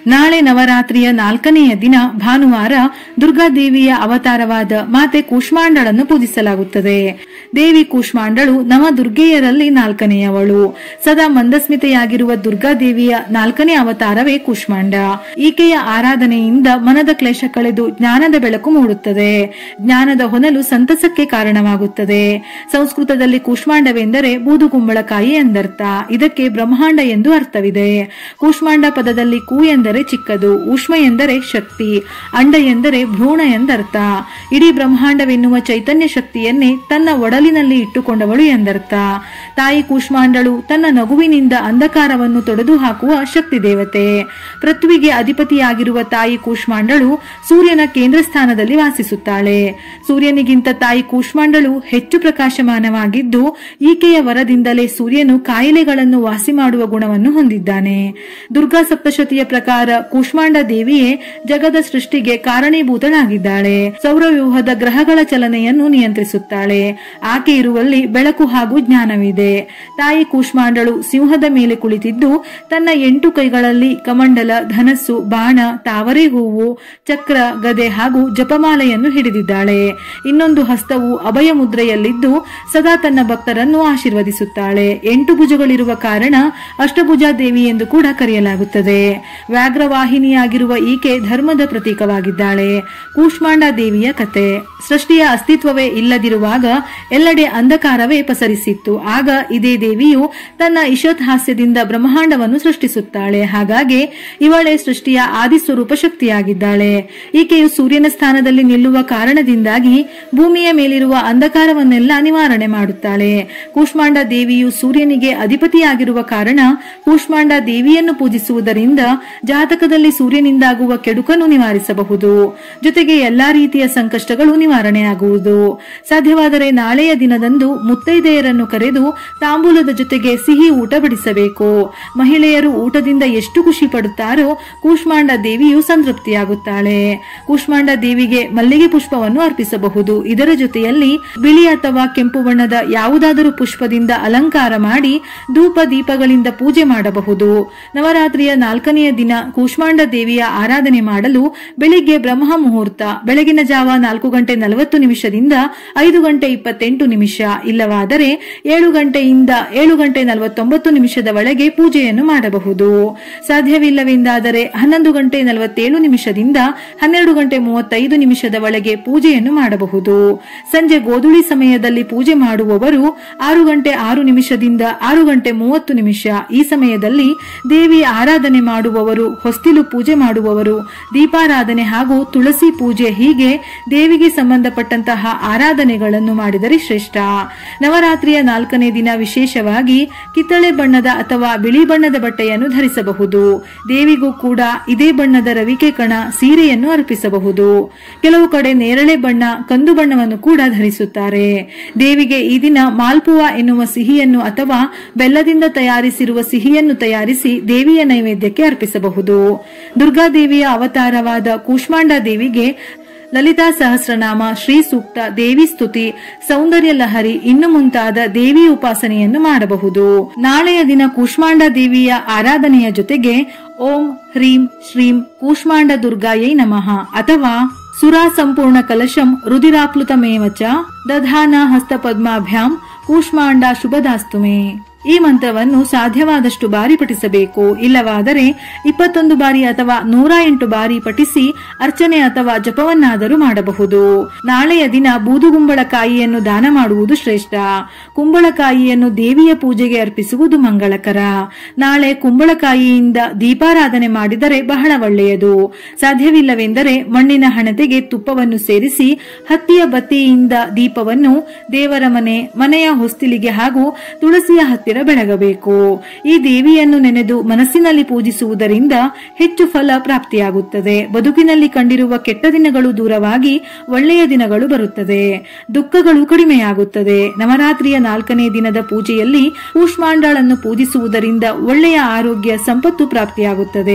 ನಾಳೆ ನವರಾತ್ರಿಯ ನಾಲ್ಕನೆಯ ದಿನ ಭಾನುವಾರ ದುರ್ಗಾದೇವಿಯ ಅವತಾರವಾದ ಮಾತೆ ಕೂಷ್ಮಾಂಡಳನ್ನು ಪೂಜಿಸಲಾಗುತ್ತದೆ ದೇವಿ ಕೂಷ್ಮಾಂಡಳು ನವ ದುರ್ಗೆಯರಲ್ಲಿ ನಾಲ್ಕನೆಯವಳು ಸದಾ ಮಂದಸ್ಮಿತೆಯಾಗಿರುವ ದುರ್ಗಾದೇವಿಯ ನಾಲ್ಕನೇ ಅವತಾರವೇ ಕೂಷ್ಮಾಂಡ ಈಕೆಯ ಆರಾಧನೆಯಿಂದ ಮನದ ಕ್ಲೇಶ ಕಳೆದು ಜ್ಞಾನದ ಬೆಳಕು ಮೂಡುತ್ತದೆ ಜ್ಞಾನದ ಹೊನಲು ಸಂತಸಕ್ಕೆ ಕಾರಣವಾಗುತ್ತದೆ ಸಂಸ್ಕೃತದಲ್ಲಿ ಕೂಷ್ಮಾಂಡವೆಂದರೆ ಬೂದುಗುಂಬಳಕಾಯಿ ಎಂದರ್ಥ ಇದಕ್ಕೆ ಬ್ರಹ್ಮಾಂಡ ಎಂದು ಅರ್ಥವಿದೆ ಕೂಷ್ಮಾಂಡ ಪದದಲ್ಲಿ ಕು ಎಂದರೆ ಚಿಕ್ಕದು ಉಷ್ಮ ಎಂದರೆ ಶಕ್ತಿ ಅಂಡ ಎಂದರೆ ಭ್ರೂಣ ಎಂದರ್ಥ ಇಡೀ ಬ್ರಹ್ಮಾಂಡವೆನ್ನುವ ಚೈತನ್ಯ ಶಕ್ತಿಯನ್ನೇ ತನ್ನ ಒಡಲಿನಲ್ಲಿ ಇಟ್ಟುಕೊಂಡವಳು ಎಂದರ್ಥ ತಾಯಿ ಕೂಷ್ಮಾಂಡಳು ತನ್ನ ನಗುವಿನಿಂದ ಅಂಧಕಾರವನ್ನು ತೊಡೆದು ಹಾಕುವ ಶಕ್ತಿ ದೇವತೆ ಪೃಥ್ವಿಗೆ ಅಧಿಪತಿಯಾಗಿರುವ ತಾಯಿ ಕೂಷ್ಮಾಂಡಳು ಸೂರ್ಯನ ಕೇಂದ್ರ ಸ್ಥಾನದಲ್ಲಿ ವಾಸಿಸುತ್ತಾಳೆ ಸೂರ್ಯನಿಗಿಂತ ತಾಯಿ ಕೂಷ್ಮಾಂಡಳು ಹೆಚ್ಚು ಪ್ರಕಾಶಮಾನವಾಗಿದ್ದು ಈಕೆಯ ವರದಿಂದಲೇ ಸೂರ್ಯನು ಕಾಯಿಲೆಗಳನ್ನು ವಾಸಿ ಮಾಡುವ ಗುಣವನ್ನು ಹೊಂದಿದ್ದಾನೆ ದುರ್ಗಾ ಸಪ್ತಶತಿಯ ಪ್ರಕಾರ ಕೂಷ್ಮಾಂಡ ದೇವಿಯೇ ಜಗದ ಸೃಷ್ಟಿಗೆ ಕಾರಣೀಭೂತಳಾಗಿದ್ದಾಳೆ ಸೌರವ್ಯೂಹದ ಗ್ರಹಗಳ ಚಲನೆಯನ್ನು ನಿಯಂತ್ರಿಸುತ್ತಾಳೆ ಆಕೆ ಇರುವಲ್ಲಿ ಬೆಳಕು ಹಾಗೂ ಜ್ಞಾನವಿದೆ ತಾಯಿ ಕೂಷ್ಮಾಂಡಳು ಸಿಂಹದ ಮೇಲೆ ಕುಳಿತಿದ್ದು ತನ್ನ ಎಂಟು ಕೈಗಳಲ್ಲಿ ಕಮಂಡಲ ಧನಸ್ಸು ಬಾಣ ತಾವರೆ ಹೂವು ಚಕ್ರ ಗದೆ ಹಾಗೂ ಜಪಮಾಲೆಯನ್ನು ಹಿಡಿದಿದ್ದಾಳೆ ಇನ್ನೊಂದು ಹಸ್ತವು ಅಭಯ ಮುದ್ರೆಯಲ್ಲಿದ್ದು ಸದಾ ತನ್ನ ಭಕ್ತರನ್ನು ಆಶೀರ್ವದಿಸುತ್ತಾಳೆ ಎಂಟು ಭುಜಗಳಿರುವ ಕಾರಣ ಅಷ್ಟಭುಜಾ ದೇವಿ ಎಂದು ಕೂಡ ಕರೆಯಲಾಗುತ್ತದೆ ವ್ಯಾಘ್ರವಾಹಿನಿಯಾಗಿರುವ ಈಕೆ ಧರ್ಮದ ಪ್ರತೀಕವಾಗಿದ್ದಾಳೆ ಕೂಷ್ಮಾಂಡ ದೇವಿಯ ಕತೆ ಸೃಷ್ಟಿಯ ಅಸ್ತಿತ್ವವೇ ಇಲ್ಲದಿರುವಾಗ ಎಲ್ಲೆಡೆ ಅಂಧಕಾರವೇ ಪಸರಿಸಿತ್ತು ಆಗ ಇದೇ ದೇವಿಯು ತನ್ನ ಇಶತ್ ಹಾಸ್ಯದಿಂದ ಬ್ರಹ್ಮಾಂಡವನ್ನು ಸೃಷ್ಟಿಸುತ್ತಾಳೆ ಹಾಗಾಗಿ ಇವಳೇ ಸೃಷ್ಟಿಯ ಆದಿಸ್ವರೂಪ ಶಕ್ತಿಯಾಗಿದ್ದಾಳೆ ಈಕೆಯು ಸೂರ್ಯನ ಸ್ಥಾನದಲ್ಲಿ ನಿಲ್ಲುವ ಕಾರಣದಿಂದಾಗಿ ಭೂಮಿಯ ಮೇಲಿರುವ ಅಂಧಕಾರವನ್ನೆಲ್ಲ ನಿವಾರಣೆ ಮಾಡುತ್ತಾಳೆ ಕೂಷ್ಮಾಂಡ ದೇವಿಯು ಸೂರ್ಯನಿಗೆ ಅಧಿಪತಿಯಾಗಿರುವ ಕಾರಣ ಕೂಷ್ಮಾಂಡ ದೇವಿಯನ್ನು ಪೂಜಿಸುವುದರಿಂದ ಜಾತಕದಲ್ಲಿ ಸೂರ್ಯನಿಂದಾಗುವ ಕೆಡುಕನ್ನು ನಿವಾರಿಸಬಹುದು ಜೊತೆಗೆ ಎಲ್ಲಾ ರೀತಿಯ ಸಂಕಷ್ಟಗಳು ನಿವಾರಣೆಯಾಗುವುದು ಸಾಧ್ಯವಾದರೆ ನಾಳೆಯ ದಿನದಂದು ಮುತ್ತೈದೆಯರನ್ನು ಕರೆದು ತಾಂಬೂಲದ ಜೊತೆಗೆ ಸಿಹಿ ಊಟ ಬಡಿಸಬೇಕು ಮಹಿಳೆಯರು ಊಟದಿಂದ ಎಷ್ಟು ಖುಷಿ ಪಡುತ್ತಾರೋ ಕೂಷ್ಮಾಂಡ ದೇವಿಯು ಸಂತೃಪ್ತಿಯಾಗುತ್ತಾಳೆ ಕೂಷ್ಮಾಂಡ ದೇವಿಗೆ ಮಲ್ಲಿಗೆ ಪುಷ್ಪವನ್ನು ಅರ್ಪಿಸಬಹುದು ಇದರ ಜೊತೆಯಲ್ಲಿ ಬಿಳಿ ಅಥವಾ ಕೆಂಪು ಬಣ್ಣದ ಯಾವುದಾದರೂ ಪುಷ್ಪದಿಂದ ಅಲಂಕಾರ ಮಾಡಿ ಧೂಪ ದೀಪಗಳಿಂದ ಪೂಜೆ ಮಾಡಬಹುದು ನವರಾತ್ರಿಯ ನಾಲ್ಕನೆಯ ದಿನ ಕೂಷ್ಮಾಂಡ ದೇವಿಯ ಆರಾಧನೆ ಮಾಡಲು ಬೆಳಿಗ್ಗೆ ಬ್ರಹ್ಮ ಮುಹೂರ್ತ ಬೆಳಗಿನ ಜಾವ ನಾಲ್ಕು ಗಂಟೆ ನಲವತ್ತು ನಿಮಿಷದಿಂದ ಐದು ಗಂಟೆ ಇಪ್ಪತ್ತೆಂಟು ನಿಮಿಷ ಇಲ್ಲವಾದರೆ ಏಳು ಗಂಟೆಯಿಂದ ಏಳು ಗಂಟೆ ನಲವತ್ತೊಂಬತ್ತು ನಿಮಿಷದ ಒಳಗೆ ಪೂಜೆಯನ್ನು ಮಾಡಬಹುದು ಸಾಧ್ಯವಿಲ್ಲವೆಂದಾದರೆ ಹನ್ನೊಂದು ಗಂಟೆ ನಲವತ್ತೇಳು ನಿಮಿಷದಿಂದ ಹನ್ನೆರಡು ಗಂಟೆ ಮೂವತ್ತೈದು ನಿಮಿಷದ ಒಳಗೆ ಪೂಜೆಯನ್ನು ಮಾಡಬಹುದು ಸಂಜೆ ಗೋಧುಳಿ ಸಮಯದಲ್ಲಿ ಪೂಜೆ ಮಾಡುವವರು ಆರು ಗಂಟೆ ಆರು ನಿಮಿಷದಿಂದ ಆರು ಗಂಟೆ ಮೂವತ್ತು ನಿಮಿಷ ಈ ಸಮಯದಲ್ಲಿ ದೇವಿ ಆರಾಧನೆ ಮಾಡುವವರು ಹೊಸ್ತಿಲು ಪೂಜೆ ಮಾಡುವವರು ದೀಪಾರಾಧನೆ ಹಾಗೂ ತುಳಸಿ ಪೂಜೆ ಹೀಗೆ ದೇವಿಗೆ ಸಂಬಂಧಪಟ್ಟಂತಹ ಆರಾಧನೆಗಳನ್ನು ಮಾಡಿದರೆ ಶ್ರೇಷ್ಠ ನವರಾತ್ರಿಯ ನಾಲ್ಕನೇ ದಿನ ವಿಶೇಷವಾಗಿ ಕಿತ್ತಳೆ ಬಣ್ಣದ ಅಥವಾ ಬಿಳಿ ಬಣ್ಣದ ಬಟ್ಟೆಯನ್ನು ಧರಿಸಬಹುದು ದೇವಿಗೂ ಕೂಡ ಇದೇ ಬಣ್ಣದ ರವಿಕೆ ಕಣ ಸೀರೆಯನ್ನು ಅರ್ಪಿಸಬಹುದು ಕೆಲವು ಕಡೆ ನೇರಳೆ ಬಣ್ಣ ಕಂದು ಬಣ್ಣವನ್ನು ಕೂಡ ಧರಿಸುತ್ತಾರೆ ದೇವಿಗೆ ಈ ದಿನ ಮಾಲ್ಪುವಾ ಎನ್ನುವ ಸಿಹಿಯನ್ನು ಅಥವಾ ಬೆಲ್ಲದಿಂದ ತಯಾರಿಸಿರುವ ಸಿಹಿಯನ್ನು ತಯಾರಿಸಿ ದೇವಿಯ ನೈವೇದ್ಯಕ್ಕೆ ಅರ್ಪಿಸಬಹುದು ದುರ್ಗಾದೇವಿಯ ಅವತಾರವಾದ ಕೂಷ್ಮಾಂಡ ದೇವಿಗೆ ಲಲಿತಾ ಸಹಸ್ರನಾಮ ಶ್ರೀ ಸೂಕ್ತ ದೇವಿ ಸ್ತುತಿ ಸೌಂದರ್ಯ ಲಹರಿ ಇನ್ನು ಮುಂತಾದ ದೇವಿ ಉಪಾಸನೆಯನ್ನು ಮಾಡಬಹುದು ನಾಳೆಯ ದಿನ ಕೂಷ್ಮಾಂಡ ದೇವಿಯ ಆರಾಧನೆಯ ಜೊತೆಗೆ ಓಂ ಹ್ರೀಂ ಶ್ರೀಂ ಕೂಷ್ಮಾಂಡ ದುರ್ಗಾಯೈ ನಮಃ ಅಥವಾ ಸುರಾ ಸಂಪೂರ್ಣ ಕಲಶಂ ರುದಿರಾಪ್ಲುತಮೇವ ಚ ದಧಾನ ಹಸ್ತಪದ್ಮಾಭ್ಯಾಂ ಕೂಷ್ಮಾಂಡ ಶುಭದಾಸ್ತುಮೆ ಈ ಮಂತ್ರವನ್ನು ಸಾಧ್ಯವಾದಷ್ಟು ಬಾರಿ ಪಠಿಸಬೇಕು ಇಲ್ಲವಾದರೆ ಇಪ್ಪತ್ತೊಂದು ಬಾರಿ ಅಥವಾ ನೂರ ಎಂಟು ಬಾರಿ ಪಠಿಸಿ ಅರ್ಚನೆ ಅಥವಾ ಜಪವನ್ನಾದರೂ ಮಾಡಬಹುದು ನಾಳೆಯ ದಿನ ಬೂದುಗುಂಬಳಕಾಯಿಯನ್ನು ದಾನ ಮಾಡುವುದು ಶ್ರೇಷ್ಠ ಕುಂಬಳಕಾಯಿಯನ್ನು ದೇವಿಯ ಪೂಜೆಗೆ ಅರ್ಪಿಸುವುದು ಮಂಗಳಕರ ನಾಳೆ ಕುಂಬಳಕಾಯಿಯಿಂದ ದೀಪಾರಾಧನೆ ಮಾಡಿದರೆ ಬಹಳ ಒಳ್ಳೆಯದು ಸಾಧ್ಯವಿಲ್ಲವೆಂದರೆ ಮಣ್ಣಿನ ಹಣತೆಗೆ ತುಪ್ಪವನ್ನು ಸೇರಿಸಿ ಹತ್ತಿಯ ಬತ್ತಿಯಿಂದ ದೀಪವನ್ನು ದೇವರ ಮನೆ ಮನೆಯ ಹೊಸ್ತಿಲಿಗೆ ಹಾಗೂ ತುಳಸಿಯ ಹತ್ತಿರ ಬೆಳಗಬೇಕು ಈ ದೇವಿಯನ್ನು ನೆನೆದು ಮನಸ್ಸಿನಲ್ಲಿ ಪೂಜಿಸುವುದರಿಂದ ಹೆಚ್ಚು ಫಲ ಪ್ರಾಪ್ತಿಯಾಗುತ್ತದೆ ಬದುಕಿನಲ್ಲಿ ಕಂಡಿರುವ ಕೆಟ್ಟ ದಿನಗಳು ದೂರವಾಗಿ ಒಳ್ಳೆಯ ದಿನಗಳು ಬರುತ್ತದೆ ದುಃಖಗಳು ಕಡಿಮೆಯಾಗುತ್ತದೆ ನವರಾತ್ರಿಯ ನಾಲ್ಕನೇ ದಿನದ ಪೂಜೆಯಲ್ಲಿ ಕೂಷ್ಮಾಂಡಳನ್ನು ಪೂಜಿಸುವುದರಿಂದ ಒಳ್ಳೆಯ ಆರೋಗ್ಯ ಸಂಪತ್ತು ಪ್ರಾಪ್ತಿಯಾಗುತ್ತದೆ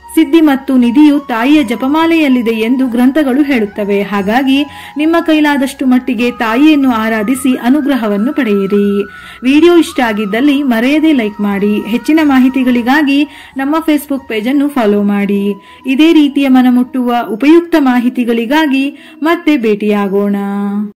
ಸಿದ್ಧಿ ಮತ್ತು ನಿಧಿಯು ತಾಯಿಯ ಜಪಮಾಲೆಯಲ್ಲಿದೆ ಎಂದು ಗ್ರಂಥಗಳು ಹೇಳುತ್ತವೆ ಹಾಗಾಗಿ ನಿಮ್ಮ ಕೈಲಾದಷ್ಟು ಮಟ್ಟಿಗೆ ತಾಯಿಯನ್ನು ಆರಾಧಿಸಿ ಅನುಗ್ರಹವನ್ನು ಪಡೆಯಿರಿ ವಿಡಿಯೋ ಇಷ್ಟ ಆಗಿದ್ದಲ್ಲಿ ಮರೆಯದೆ ಲೈಕ್ ಮಾಡಿ ಹೆಚ್ಚಿನ ಮಾಹಿತಿಗಳಿಗಾಗಿ ನಮ್ಮ ಫೇಸ್ಬುಕ್ ಪೇಜ್ ಅನ್ನು ಫಾಲೋ ಮಾಡಿ ಇದೇ ರೀತಿಯ ಮನಮುಟ್ಟುವ ಉಪಯುಕ್ತ ಮಾಹಿತಿಗಳಿಗಾಗಿ ಮತ್ತೆ ಭೇಟಿಯಾಗೋಣ